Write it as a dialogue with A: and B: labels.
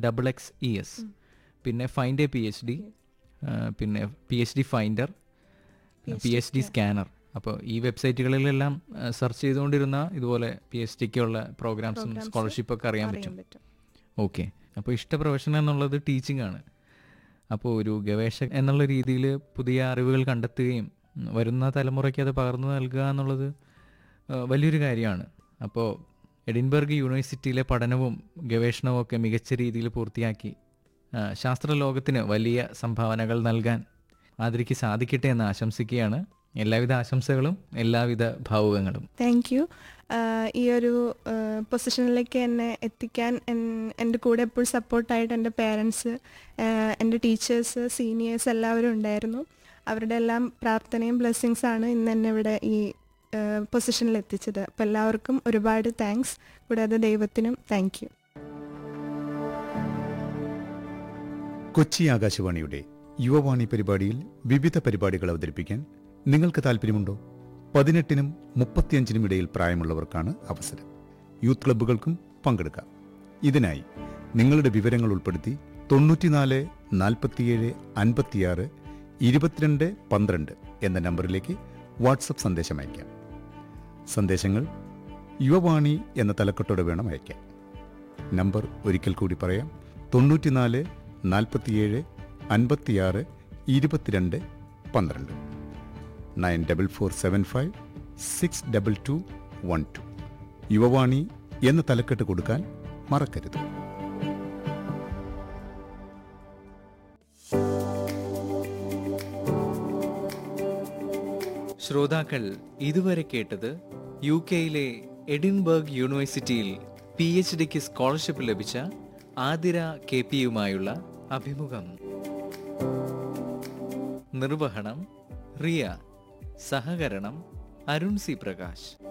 A: double X E S പിന്നെ find A P H D പിന്നെ P H D finder P H D scanner അപ്പോൾ ഈ വെബ്സൈറ്റുകളിലെല്ലാം search ചെയ്തുകൊണ്ടിരുന്ന ഇതുപോലെ പി എച്ച് ഡിക്കുള്ള പ്രോഗ്രാംസും സ്കോളർഷിപ്പൊക്കെ അറിയാൻ പറ്റും
B: പറ്റും
A: ഓക്കെ അപ്പോൾ ഇഷ്ട പ്രൊഫഷൻ എന്നുള്ളത് ടീച്ചിങ് ആണ് അപ്പോൾ ഒരു ഗവേഷകൻ എന്നുള്ള രീതിയിൽ പുതിയ അറിവുകൾ കണ്ടെത്തുകയും ഉം, വരുന്ന തലമുറയ്ക്ക് അത് പകർന്നു നൽകുക എന്നുള്ളത് ആ, വലിയൊരു കാര്യമാണ് അപ്പോൾ എഡിൻബർഗ് യൂണിവേഴ്സിറ്റിയിലെ പഠനവും ഗവേഷണവും ഒക്കെ മികച്ച രീതിയിൽ പൂർത്തിയാക്കി ആ, ശാസ്ത്രലോകത്തിന് വലിയ സംഭാവനകൾ നൽകാൻ ആതിരയ്ക്ക് സാധിക്കട്ടെ എന്ന് ആശംസിക്കുകയാണ് എല്ലാവിധ ആശംസകളും എല്ലാവിധ ഭാവുകങ്ങളും
B: താങ്ക് യു ഈ ഒരു പൊസിഷനിലേക്ക് എന്നെ എത്തിക്കാൻ എൻ- എൻ്റെ കൂടെ എപ്പോഴും സപ്പോർട്ടായിട്ട് എൻ്റെ പേരൻസ് എൻ്റെ ടീച്ചേഴ്സ് സീനിയേഴ്സ് എല്ലാവരും ഉണ്ടായിരുന്നു അവരുടെ എല്ലാം പ്രാർത്ഥനയും ബ്ലെസ്സിങ്സ് ആണ് ഇന്ന് എന്നെ ഇവിടെ ഈ പൊസിഷനിൽ എത്തിച്ചത് അപ്പോൾ എല്ലാവർക്കും ഒരുപാട് താങ്ക്സ് കൂടാതെ ദൈവത്തിനും താങ്ക് യു
C: കൊച്ചി ആകാശവാണിയുടെ യുവവാണി പരിപാടിയിൽ വിവിധ പരിപാടികൾ അവതരിപ്പിക്കാൻ നിങ്ങൾക്ക് താല്പര്യമുണ്ടോ പതിനെട്ടിനും മുപ്പത്തിയഞ്ചിനും ഇടയിൽ പ്രായമുള്ളവർക്കാണ് അവസരം യൂത്ത് ക്ലബ്ബുകൾക്കും പങ്കെടുക്കാം ഇതിനായി നിങ്ങളുടെ വിവരങ്ങൾ ഉൾപ്പെടുത്തി തൊണ്ണൂറ്റിനാല് നാൽപ്പത്തിയേഴ് അൻപത്തിയാറ് ഇരുപത്തിരണ്ട് പന്ത്രണ്ട് എന്ന നമ്പറിലേക്ക് വാട്സപ്പ് സന്ദേശം അയക്കാം സന്ദേശങ്ങൾ യുവവാണി എന്ന തലക്കെട്ടോടെ വേണം അയക്കാൻ നമ്പർ ഒരിക്കൽ കൂടി പറയാം തൊണ്ണൂറ്റിനാല് നാൽപ്പത്തിയേഴ് അൻപത്തിയാറ് ഇരുപത്തിരണ്ട് പന്ത്രണ്ട് nine double four seven five six double two one two Yuvavani എന്ന തലക്കെട്ട് കൊടുക്കാൻ മറക്കരുത്
A: ശ്രോതാക്കൾ ഇതുവരെ കേട്ടത് യു കെയിലെ എഡിൻബർഗ് യൂണിവേഴ്സിറ്റിയിൽ പി എച്ച് ഡിക്ക് സ്കോളർഷിപ്പ് ലഭിച്ച ആതിര കെ പിയുമായുള്ള അഭിമുഖം നിർവഹണം റിയ സഹകരണം അരുൺ സി പ്രകാശ്